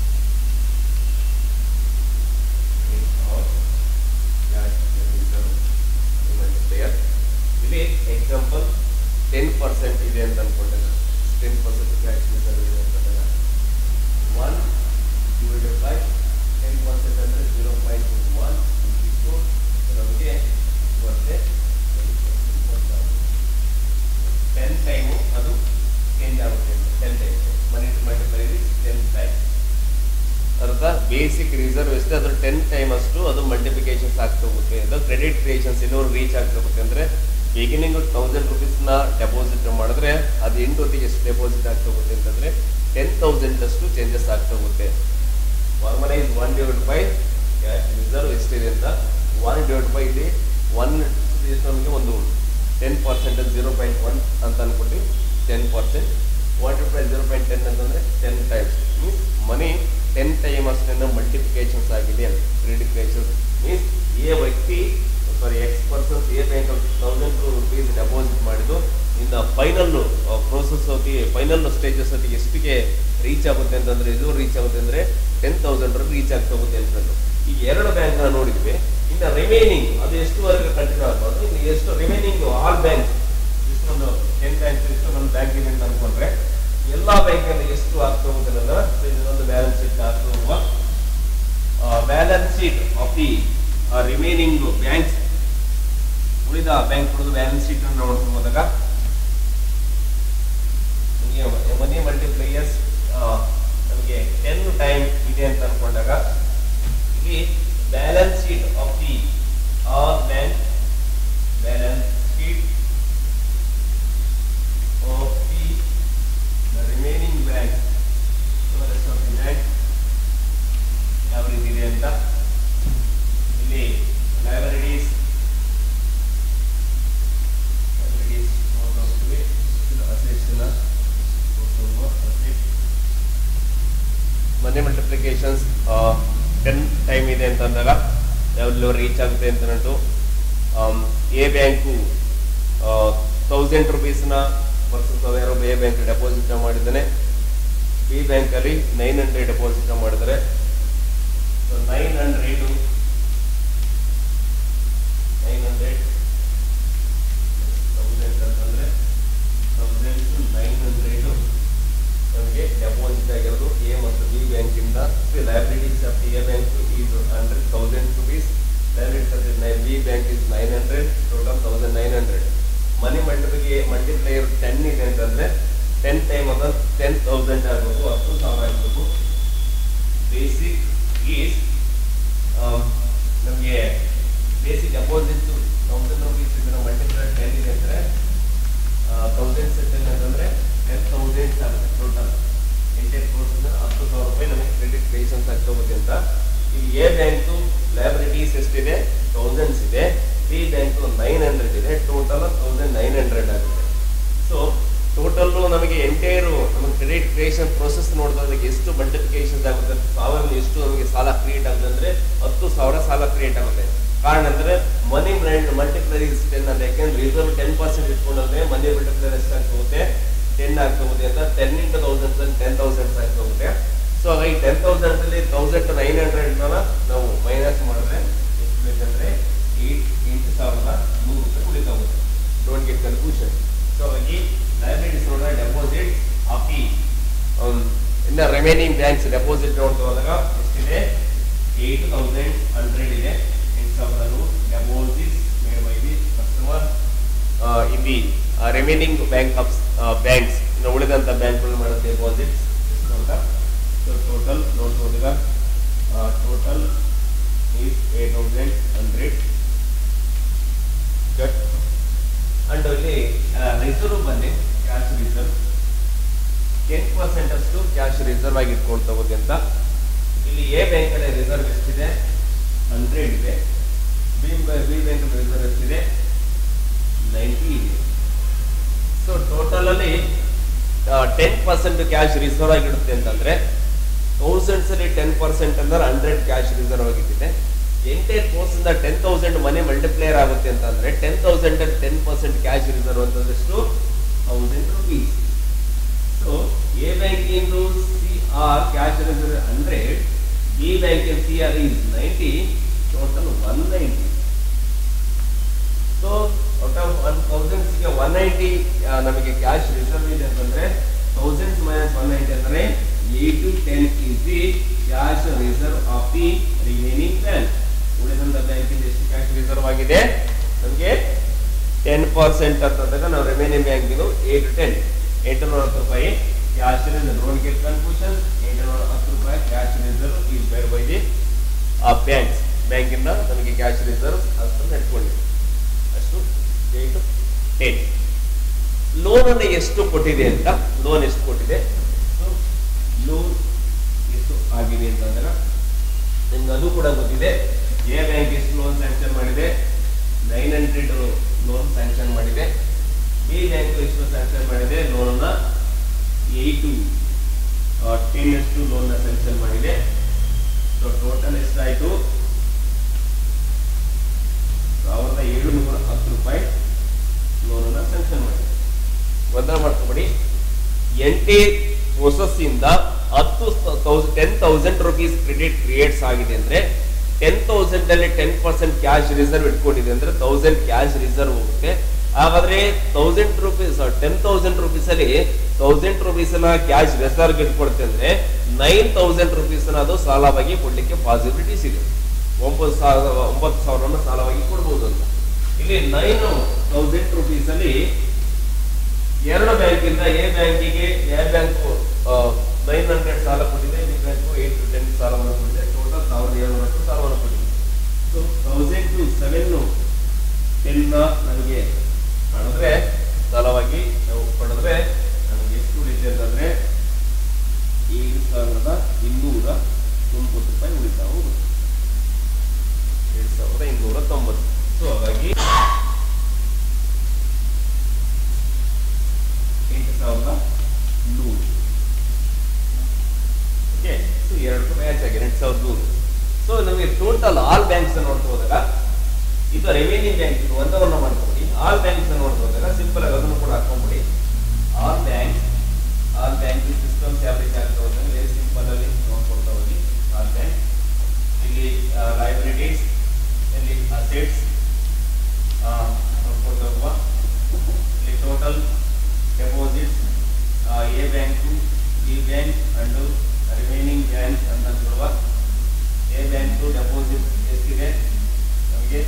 of cash reserve multiplier ಇಲ್ಲಿ example ten percent ಇದೆ ಅಂತ ಅನ್ಕೊಂಡಾಗ ten percent cash reserve ಇದೆ ಅಂತಂದಾಗ one divided by ten percent ಅಂದರೆ zero point one into ನಮಗೆ ಬರುತ್ತೆ ಟೆನ್ ಟೈಮು ಅದು ಚೇಂಜ್ ಆಗುತ್ತೆ ten time money multiply ten time ಅರ್ಥ ಬೇಸಿಕ್ ರಿಸರ್ವ್ ಎಷ್ಟು ಅದ್ರ ಟೆನ್ ಟೈಮ್ ಅಷ್ಟು ಅದು ಮಲ್ಟಿಪ್ಲಿಕೇಶನ್ಸ್ ಆಗ್ತಾ ಹೋಗುತ್ತೆ ಅದು ಕ್ರೆಡಿಟ್ ಕ್ರಿಯೇಷನ್ಸ್ ಎಲ್ಲರೂ ರೀಚ್ ಆಗ್ತಾ ಹೋಗುತ್ತೆ ಅಂದ್ರೆ ಬಿಗಿನಿಂಗ್ ತೌಸಂಡ್ ರುಪೀಸ್ನ ಡೆಪಾಸಿಟ್ ಮಾಡಿದ್ರೆ ಅದು ಎಂಟು ಹೊತ್ತಿಗೆ ಎಷ್ಟು ಡೆಪಾಸಿಟ್ ಆಗ್ತಾ ಹೋಗುತ್ತೆ ಅಂತಂದ್ರೆ ಟೆನ್ ತೌಸಂಡ್ ಅಷ್ಟು ಚೇಂಜಸ್ ಆಗ್ತಾ ಹೋಗುತ್ತೆ formula is one divide by cash reserve ಎಷ್ಟಿದೆ ಅಂತ ಒನ್ ಡಿವೈಡ್ ಬೈ ಇಲ್ಲಿ ಒನ್ ನಮಗೆ ಒಂದು ten percent zero point one ಅಂತ ಅನ್ಕೊಟ್ಟು ten percent multiply zero point ten ಅಂತಂದ್ರೆ ten times means money ten time ಅಷ್ಟನ್ನು ಮಲ್ಟಿಪ್ಲಿಕೇಶನ್ಸ್ ಆಗಿದೆ ಅಂತ ಕ್ರೆಡಿಟೇಷನ್ಸ್ ಮೀನ್ಸ್ ಎ ವ್ಯಕ್ತಿ sorry X persons A bank thousand rupees deposit ಮಾಡಿದ್ದು ಇನ್ನು ಫೈನಲ್ ಪ್ರೋಸೆಸ್ ಹೋಗಿ ಫೈನಲ್ ಸ್ಟೇಜಸ್ ಹೋಗಿ ಎಷ್ಟಿಗೆ ರೀಚ್ ಆಗುತ್ತೆ ಅಂತಂದ್ರೆ ಇದು ರೀಚ್ ಆಗುತ್ತೆ ಅಂದ್ರೆ ಟೆನ್ ತೌಸಂಡ್ ರೀಚ್ ಆಗ್ತಾ ಹೋಗುತ್ತೆ ಅಂತ ಈ ಎರಡು ಬ್ಯಾಂಕ್ ನೋಡಿದ್ವಿ ಇನ್ನು ರಿಮೈನಿಂಗ್ ಅದು ಎಷ್ಟುವರೆಗೆ ಕಂಟಿನ್ಯೂ ಆಗ್ಬೋದು ಇನ್ನು ಎಷ್ಟು ರಿಮೈನಿಂಗ್ ಆಲ್ ಬ್ಯಾಂಕ್ ಇಷ್ಟೊಂದು ಟೆನ್ ಬ್ಯಾಂಕ್ ಇಷ್ಟೊಂದು ಬ್ಯಾಂಕ್ ಇದೆ ಅಂತ ಅನ್ಕೊಂಡ್ರೆ ಎಲ್ಲಾ ಬ್ಯಾಂಕಲ್ಲಿ ಎಷ್ಟು ಆಗ್ತಾ ಹೋಗುತ್ತೆ ಅನ್ನೋದನ್ನ so ಇದನ್ನೊಂದು ಬ್ಯಾಲೆನ್ಸ್ ಶೀಟ್ ಆಗ್ತಾ ಹೋಗುವ balance sheet of the remaining banks ಉಳಿದ ಬ್ಯಾಂಕ್ ಬ್ಯಾಲೆನ್ಸ್ ಶೀಟ್ ಅನ್ನು ನೋಡ್ಕೊಂಡು ಹೋದಾಗ ಮನಿ ಮಲ್ಟಿಪ್ಲೈಯರ್ಸ್ ನಮಗೆ ಟೆನ್ ಟೈಮ್ ಇದೆ ಅಂತ ಅನ್ಕೊಂಡಾಗ ಇಲ್ಲಿ balance sheet of the all bank balance sheet of the remaining bank rest of the bank ಯಾವ ರೀತಿ ಇದೆ ಅಂತ ಇಲ್ಲಿ ಲೈಬ್ರರೀಸ್ ಲೈಬ್ರರೀಸ್ ನೋಡ್ತೀವಿ ಅಸೆಟ್ಸ್ನ ಮನಿ ಮಲ್ಟಿಪ್ಲಿಕೇಶನ್ಸ್ ಟೆನ್ ಟೈಮ್ ಇದೆ ಅಂತ ಅಂದಾಗ ಯಾವ್ದು ರೀಚ್ ಆಗುತ್ತೆ ಅಂತ ನಂಟು ಎ ಬ್ಯಾಂಕು ತೌಸಂಡ್ ರುಪೀಸ್ನ ವರ್ಸಸ್ ಯಾರೋ ಎ ಬ್ಯಾಂಕ್ ಡೆಪಾಸಿಟ್ ಮಾಡಿದ್ದಾನೆ ಬಿ ಬ್ಯಾಂಕಲ್ಲಿ ನೈನ್ ಹಂಡ್ರೆಡ್ ಡೆಪಾಸಿಟ್ ಮಾಡಿದರೆ nine hundred nine hundred thousand ಅಂತಂದ್ರೆ ತೌಸಂಡ್ ಟು ನೈನ್ ಹಂಡ್ರೆಡ್ ನಮಗೆ ಡೆಪಾಸಿಟ್ ಆಗಿರೋದು ಎ ಮತ್ತು ಬಿ ಬ್ಯಾಂಕಿಂದ libraries of A bank is hundred thousand rupees libraries of B bank is nine hundred total thousand nine hundred money ಮಲ್ಟಿಪ್ಲಿಗೆ multiplier ten ಇದೆ ಅಂತಂದ್ರೆ ten time ಅದ ten thousand ಆಗಬೇಕು ಹತ್ತು ಸಾವಿರ ಆಗಬೇಕು ಬೇಸಿಕ್ ಈಸ್ ನಮಗೆ ಬೇಸಿಕ್ ಅಪೋಸಿಟ್ ತೌಸಂಡ್ ರುಪೀಸ್ ಇದನ್ನ ಮಲ್ಟಿಪ್ಲೈಯರ್ ಟೆನ್ ಇದೆ ಅಂದರೆ ತೌಸಂಡ್ ಟೆನ್ ಅಂತಂದ್ರೆ ಟೆನ್ ತೌಸಂಡ್ ಆಗುತ್ತೆ ಟೋಟಲ್ ಎಂಟೈರ್ ಕೋರ್ಸ್ ಹತ್ತು ಸಾವಿರ ರೂಪಾಯಿ ನಮಗೆ ಕ್ರೆಡಿಟ್ ಲೈಸೆನ್ಸ್ ಆಗ್ತಾ ಹೋಗುತ್ತೆ ಅಂತ ಇಲ್ಲಿ ಎ ಬ್ಯಾಂಕು ಲೈಬ್ರರೀಸ್ ಎಷ್ಟಿದೆ ತೌಸಂಡ್ಸ್ ಇದೆ ಬಿ ಬ್ಯಾಂಕು ನೈನ್ ಹಂಡ್ರೆಡ್ ಇದೆ ಟೋಟಲ್ ತೌಸಂಡ್ ನೈನ್ ಹಂಡ್ರೆಡ್ ಆಗುತ್ತೆ ಸೊ ಟೋಟಲ್ ನಮಗೆ ಎಂಟೈರು ನಮಗೆ ಕ್ರೆಡಿಟ್ ಕ್ರಿಯೇಷನ್ ಪ್ರೊಸೆಸ್ ನೋಡಿದಾಗ ಎಷ್ಟು ಮಲ್ಟಿಫಿಕೇಶನ್ ಆಗುತ್ತೆ ಸಾವಿರ ಎಷ್ಟು ನಮಗೆ ಸಾಲ ಕ್ರಿಯೇಟ್ ಆಗುತ್ತೆ ಅಂದ್ರೆ ಹತ್ತು ಸಾವಿರ ಸಾಲ ಕ್ರಿಯೇಟ್ ಆಗುತ್ತೆ ಕಾರಣ ಅಂದ್ರೆ ಮನಿ ಮಲ್ಟಿಪ್ಲರ್ ಇಸ್ ಟೆನ್ ಅಂತ ಯಾಕೆಂದ್ರೆ ರಿಸರ್ವ್ ಟೆನ್ ಪರ್ಸೆಂಟ್ ಇಟ್ಕೊಂಡ್ರೆ ಮನಿ ಮಲ್ಟಿಪ್ಲರ್ ಎಷ್ಟು ಆಗ್ತಾ ಹೋಗುತ್ತೆ ಟೆನ್ ಆಗ್ತಾ ಹೋಗುತ್ತೆ ಅಂತ ten into thousand ten thousand ಆಗ್ತಾ ಹೋಗುತ್ತೆ ಸೊ ಈ ಟೆನ್ ತೌಸಂಡ್ ಅಲ್ಲಿ ತೌಸಂಡ್ ನೈನ್ ಹಂಡ್ರೆಡ್ ನಾವು ಮೈನಸ್ ಮಾಡಿದ್ರೆ ಎಷ್ಟು ಬೇಕಂದ್ರೆ ಏಟ್ ಎಂಟು ಸಾವಿರದ ನೂರು ರೂಪಾಯಿ ಉಳಿತಾ ಹೋಗುತ್ತೆ ಡೋಂಟ್ ಗೆಟ್ ಕನ್ಫ್ಯೂಷನ್ ಸೊ ಹಾಗಾಗಿ ಲೈಬ್ರರೀಸ್ ನೋಡಿದ್ರೆ ಡೆಪಾಸಿಟ್ ಆಫ್ ದಿ ಇನ್ನ ರಿಮೈನಿಂಗ್ ಬ್ಯಾಂಕ್ಸ್ ಡೆಪಾಸಿಟ್ ನೋಡ್ತಾ ಹೋದಾಗ ಎಷ್ಟಿದೆ ಏಟ್ ತೌಸಂಡ್ ಹಂಡ್ರೆಡ್ ಇದೆ ಎಂಟು ಸಾವಿರದ ನೂರು deposits made by the customer in the remaining bank of banks ಇನ್ನು ಉಳಿದಂತ ಬ್ಯಾಂಕ್ಗಳು ಮಾಡೋ ಡೆಪಾಸಿಟ್ಸ್ ಎಷ್ಟು ಅಂತ ಸೊ ಟೋಟಲ್ ನೋಡ್ತಾ ಹೋದಾಗ total is eight thousand hundred and ಇಲ್ಲಿ ರಿಸರ್ವ್ ಬಂದು ಕ್ಯಾಶ್ ರಿಸರ್ವ್ ಟೆನ್ ಪರ್ಸೆಂಟ್ ಅಷ್ಟು ಕ್ಯಾಶ್ ರಿಸರ್ವ್ ಆಗಿ ಇಟ್ಕೊಳ್ತಾ ಹೋಗಿ ಅಂತ ಇಲ್ಲಿ ಎ ಬ್ಯಾಂಕ್ ಅಲ್ಲಿ ರಿಸರ್ವ್ ಎಷ್ಟಿದೆ ಹಂಡ್ರೆಡ್ ಇದೆ ಬಿ ಬಿ ಬ್ಯಾಂಕ್ ರಿಸರ್ವ್ ಎಷ್ಟಿದೆ ನೈಂಟಿ ಇದೆ ಸೊ ಟೋಟಲ್ ಅಲ್ಲಿ ಟೆನ್ ಪರ್ಸೆಂಟ್ ಕ್ಯಾಶ್ ರಿಸರ್ವ್ ಆಗಿಡುತ್ತೆ ಅಂತಂದ್ರೆ ತೌಸಂಡ್ಸ್ ಅಲ್ಲಿ ಟೆನ್ ಪರ್ಸೆಂಟ್ ಅಂದ್ರೆ ಹಂಡ್ರೆಡ್ ಕ್ಯಾಶ್ ರಿಸರ್ವ್ ಆಗಿಟ್ಟಿದೆ ಎಂಟೈರ್ ಕೋರ್ಸ್ ಇಂದ ಟೆನ್ ತೌಸಂಡ್ ಮನಿ ಮಲ್ಟಿಪ್ಲೇಯರ್ ಆಗುತ್ತೆ ಅಂತಂದ್ರೆ ಟೆನ್ ತೌಸಂಡ್ ಅಲ್ಲಿ ಟೆನ್ ಪರ್ಸೆಂಟ್ ಕ್ಯಾಶ್ ರಿಸರ್ವ್ ಅಂತಂದ್ರೆ ಎಷ್ಟು thousand rupees so A banking C R cash reserve hundred B banking C R is ninety total one ninety so out of one ತೌಸಂಡ್ಸ್ಗೆ one ninety ನಮಗೆ cash reserve ಇದೆ ಅಂತಂದ್ರೆ thousands minus one ninety ಅಂದ್ರೆ eight two ten is the cash reserve of the remaining bank ಉಳಿದಂತ ಬ್ಯಾಂಕಿಂದ ಎಷ್ಟು cash reserve ಆಗಿದೆ ನಮಗೆ ಟೆನ್ ಪರ್ಸೆಂಟ್ ಅಂತಂದಾಗ ನಾವು ರಿಮೈನಿಂಗ್ ಬ್ಯಾಂಕಿದು ಏಟ್ ಟು ಟೆನ್ ಎಂಟುನೂರ ಹತ್ತು ರೂಪಾಯಿ cash reserve don't get confusion ಎಂಟುನೂರ ಹತ್ತು ರೂಪಾಯಿ cash reserve is bear by the banks ಬ್ಯಾಂಕಿಂದ ನಮಗೆ ಕ್ಯಾಶ್ ರಿಸರ್ವ್ ಅಷ್ಟನ್ನು ಇಟ್ಕೊಂಡಿದೆ ಅಷ್ಟು ಏಟ್ ಟೆನ್ ಲೋನ್ ಅನ್ನು ಎಷ್ಟು ಕೊಟ್ಟಿದೆ ಅಂತ ಲೋನ್ ಎಷ್ಟು ಕೊಟ್ಟಿದೆ ಲೋನ್ ಎಷ್ಟು ಆಗಿದೆ ಅಂತಂದ್ರೆ ನಿಮ್ಗೆ ಅದು ಕೂಡ ಗೊತ್ತಿದೆ ಎ ಬ್ಯಾಂಕ್ ಎಷ್ಟು ಲೋನ್ ಸ್ಯಾಂಕ್ಷನ್ ಮಾಡಿದೆ ನೈನ್ ಹಂಡ್ರೆಡ್ ಲೋನ್ ಸ್ಯಾಂಕ್ಷನ್ ಮಾಡಿದೆ ಬಿ ಬ್ಯಾಂಕ್ ಎಷ್ಟು ಸ್ಯಾಂಕ್ಷನ್ ಮಾಡಿದೆ ಲೋನ್ ಏಯ್ಟು ಟೆನ್ ಅಷ್ಟು ಲೋನ್ ಸ್ಯಾಂಕ್ಷನ್ ಮಾಡಿದೆ ಸೊ ಟೋಟಲ್ ಎಷ್ಟಾಯ್ತು ಸಾವಿರದ ಏಳುನೂರ ಹತ್ತು ರೂಪಾಯಿ ಲೋನ್ ಸ್ಯಾಂಕ್ಷನ್ ಮಾಡಿದೆ ಗೊಂದಲ ಮಾಡ್ಕೊಬೇಡಿ ಎಂಟೇ ಪ್ರೋಸೆಸ್ ಇಂದ ಹತ್ತು thousand ten thousand rupees credit creates ಆಗಿದೆ ಅಂದ್ರೆ ಟೆನ್ ತೌಸಂಡ್ ಅಲ್ಲಿ ಟೆನ್ ಪರ್ಸೆಂಟ್ ಕ್ಯಾಶ್ ರಿಸರ್ವ್ ಇಟ್ಕೊಂಡಿದೆ ಅಂದ್ರೆ ತೌಸಂಡ್ ಕ್ಯಾಶ್ ರಿಸರ್ವ್ ಹೋಗುತ್ತೆ ಹಾಗಾದ್ರೆ thousand rupees ten thousand rupees ಅಲ್ಲಿ ತೌಸಂಡ್ ರುಪೀಸ್ ನ ಕ್ಯಾಶ್ ರಿಸರ್ವ್ ಇಟ್ಕೊಡುತ್ತೆ ಅಂದ್ರೆ ನೈನ್ ತೌಸಂಡ್ ರುಪೀಸ್ ಅದು ಸಾಲವಾಗಿ ಕೊಡ್ಲಿಕ್ಕೆ ಪಾಸಿಬಿಲಿಟೀಸ್ ಇದೆ ಒಂಬತ್ತು ಸಾವಿರ ಒಂಬತ್ತು ಸಾವಿರನ ಸಾಲವಾಗಿ ಕೊಡ್ಬೋದು ಅಂತ ಇಲ್ಲಿ ನೈನ್ ತೌಸಂಡ್ ರುಪೀಸ್ ಅಲ್ಲಿ ಎರಡು ಬ್ಯಾಂಕಿಂದ ಎ ಬ್ಯಾಂಕಿಗೆ ಎ ಬ್ಯಾಂಕ್ ನೈನ್ ಹಂಡ್ರೆಡ್ ಸಾಲ ಕೊಟ್ಟಿದೆ B bank eight two ten ಸಾಲವನ್ನು ಕೊಟ್ಟಿದೆ ಟೋಟಲ್ ಸಾವಿರದ ಏಳ್ನೂರಷ್ಟು ಸಾಲವನ್ನು ಕೊಟ್ಟಿದೆ so thousand two seven ten ನಮಗೆ ಮಾಡಿದ್ರೆ ಸಾಲವಾಗಿ ನಾವು ಪಡೆದ್ರೆ ನಮಗೆ ಎಷ್ಟು ಉಳಿತೆ ಅಂತಂದ್ರೆ ಏಳು ಸಾವಿರದ ಇನ್ನೂರ ತೊಂಬತ್ತು ರೂಪಾಯಿ ಉಳಿತಾ ಹೋಗುತ್ತೆ ಏಳು ಸಾವಿರದ ಇನ್ನೂರ ತೊಂಬತ್ತು ಸೊ ಹಾಗಾಗಿ ಎಂಟು ಸಾವಿರದ ನೂರು ಓಕೆ ಸೊ ಎರಡು ಮ್ಯಾಚ್ ಆಗಿದೆ ಎಂಟು ಸಾವಿರದ ನೂರು ಸೊ ನಮಗೆ ಟೋಟಲ್ ಆಲ್ ಬ್ಯಾಂಕ್ಸ್ ನೋಡ್ತಾ ಹೋದಾಗ ಇದು ರೆವಿನ್ಯೂ ಬ್ಯಾಂಕ್ ಇದು ಒಂದವನ್ನು ಮಾಡ್ಕೊಬಿಡಿ ಆಲ್ ಬ್ಯಾಂಕ್ಸ್ ನೋಡ್ತಾ ಹೋದಾಗ ಸಿಂಪಲ್ ಆಗಿ ಅದನ್ನು ಕೂಡ ಹಾಕೊಂಡ್ಬಿಡಿ all bank all bank systems ಯಾವ ರೀತಿ ಆಗ್ತಾ ಹೋದಾಗ ವೆರಿ ಸಿಂಪಲ್ ಅಲ್ಲಿ ನೋಡ್ಕೊಳ್ತಾ ಹೋಗಿ ಆಲ್ ಬ್ಯಾಂಕ್ ಇಲ್ಲಿ ಲೈಬ್ರರೀಸ್ ಇಲ್ಲಿ ಅಸೆಟ್ಸ್ ನೋಡ್ಕೊಳ್ತಾ ಹೋಗುವ ಇಲ್ಲಿ total deposits A bank B bank and remaining bank ಅಂತ ಕೊಡುವ ಎ ಬ್ಯಾಂಕು ಡೆಪಾಸಿಟ್ ಎಷ್ಟಿದೆ ನಮಗೆ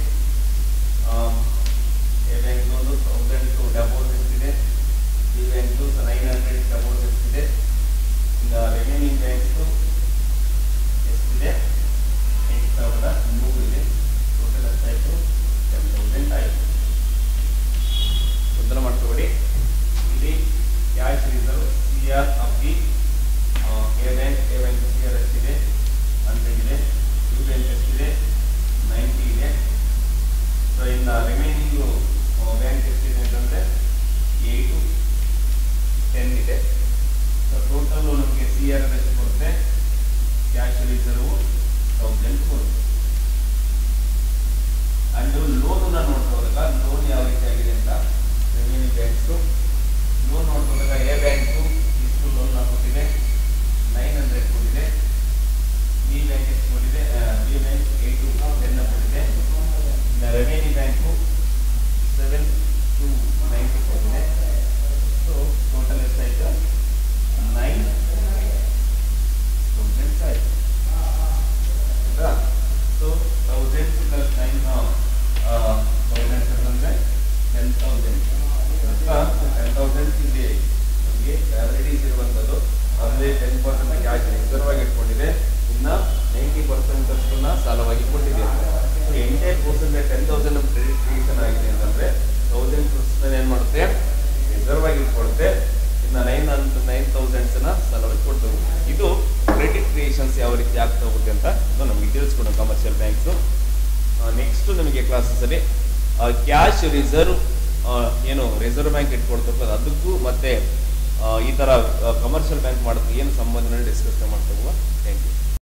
ಎ ಬ್ಯಾಂಕ್ ಒಂದು ತೌಸಂಡ್ ಟು ಡೆಪಾಸಿಟ್ ಇದೆ B bank nine hundred deposit ಇದೆ ಇನ್ನು ರಿಮೈನಿಂಗ್ ಬ್ಯಾಂಕ್ಸು ಎಷ್ಟಿದೆ ಎಂಟು ಸಾವಿರದ ನೂರು ಇದೆ ಟೋಟಲ್ ಎಷ್ಟಾಯಿತು ಟೆನ್ ತೌಸಂಡ್ ಆಯಿತು ಗೊಂದಲ ಮಾಡ್ಕೋಬೇಡಿ ಇಲ್ಲಿ cash reserve C R of the A bank A bank C R ಎಷ್ಟಿದೆ ಹಂಡ್ರೆಡ್ ಇದೆ ಯು ಬ್ಯಾಂಕ್ ಎಷ್ಟಿದೆ ನೈಂಟಿ ಇದೆ ಸೊ ಇನ್ನು ರಿಮೈನಿಂಗು ಬ್ಯಾಂಕ್ ಎಷ್ಟಿದೆ ಅಂತಂದರೆ ಏಯ್ಟು ಟೆನ್ ಇದೆ ಸೊ ಟೋಟಲ್ ನಮಗೆ ಸಿ ಆರ್ ಎಷ್ಟು ಬರುತ್ತೆ ಕ್ಯಾಶ್ ರಿಸರ್ವ್ ತೌಸಂಡ್ ಬರುತ್ತೆ ಅಂಡ್ ಲೋನ್ ನೋಡ್ತಾ ಹೋದಾಗ ಲೋನ್ ಯಾವ ರೀತಿ ಆಗಿದೆ ಅಂತ ರೆವಿನ್ಯೂ ಬ್ಯಾಂಕ್ಸು ಲೋನ್ ನೋಡ್ತಾ ಹೋದಾಗ ಎ ಬ್ಯಾಂಕು ಇಷ್ಟು ಲೋನ್ ಕೊಟ್ಟಿದೆ ನೈನ್ ಹಂಡ್ರೆಡ್ ಕೊಟ್ಟಿದೆ ಬಿ ಬ್ಯಾಂಕ್ ಎಷ್ಟು ಕೊಟ್ಟಿದೆ ಬಿ ಬ್ಯಾಂಕ್ ಏಯ್ಟು ಟೆನ್ ಕೊಟ್ಟಿದೆ ಇನ್ನು revenue bank seven two ninety ಕೊಟ್ಟಿದೆ ಸೊ ಟೋಟಲ್ ಎಷ್ಟಾಯ್ತು ನೈನ್ ತೌಸಂಡ್ಸ್ ಆಯ್ತು ಹೌದಾ so thousand plus nine thousand ಅಂದರೆ ಟೆನ್ ತೌಸಂಡ್ ಟೆನ್ ತೌಸಂಡ್ ಇಲ್ಲಿ ನಮಗೆ ವ್ಯಾಲಿಡೀಸ್ ಇರುವಂಥದ್ದು ಅಂದರೆ ಟೆನ್ ಪರ್ಸೆಂಟ್ ಕ್ಯಾಶ್ ರಿಸರ್ವ್ ಆಗಿ ಇಟ್ಕೊಂಡಿದೆ ಇನ್ನು ನೈಂಟಿ ಪರ್ಸೆಂಟ್ ಅಷ್ಟನ್ನ ಸಾಲವಾಗಿ ಕೊಟ್ಟಿದೆ ಸೊ ಎಂಟೇ ಪರ್ಸೆಂಟ್ ಟೆನ್ ತೌಸಂಡ್ ನಮ್ಮ ಕ್ರೆಡಿಟ್ ಕ್ರಿಯೇಷನ್ ಆಗಿದೆ ಅಂತಂದರೆ ತೌಸಂಡ್ ಪರ್ಸೆಂಟ್ ಏನು ಮಾಡುತ್ತೆ ರಿಸರ್ವ್ ಆಗಿ ಇಟ್ಕೊಡುತ್ತೆ ಇನ್ನು ನೈನ್ ಅಂತ ನೈನ್ ತೌಸಂಡ್ಸ್ನ ಸಾಲವಾಗಿ ಕೊಡ್ತೇವೆ ಇದು ಕ್ರೆಡಿಟ್ ಕ್ರಿಯೇಷನ್ಸ್ ಯಾವ ರೀತಿ ಆಗ್ತಾ ಹೋಗುತ್ತೆ ಅಂತ ಇದು ನಮಗೆ ತಿಳಿಸ್ಕೊಡೋ ಕಮರ್ಷಿಯಲ್ ಬ್ಯಾಂಕ್ಸು ನೆಕ್ಸ್ಟ್ ನಿಮಗೆ ಕ್ಲಾಸಸ್ಸಲ್ಲಿ ಕ್ಯಾಶ್ ರಿಸರ್ವ್ ಏನು ರಿಸರ್ವ್ ಬ್ಯಾಂಕ್ ಇಟ್ಕೊಡ್ತಕ್ಕೋ ಅದಕ್ಕೂ ಮತ್ತೆ ಆ, ಈ ಥರ ಕಮರ್ಷಿಯಲ್ ಬ್ಯಾಂಕ್ ಮಾಡೋದಕ್ಕೆ ಏನು ಸಂಬಂಧನ ಡಿಸ್ಕಸ್ ಮಾಡ್ತಾ ಹೋಗುವ ಥ್ಯಾಂಕ್ ಯು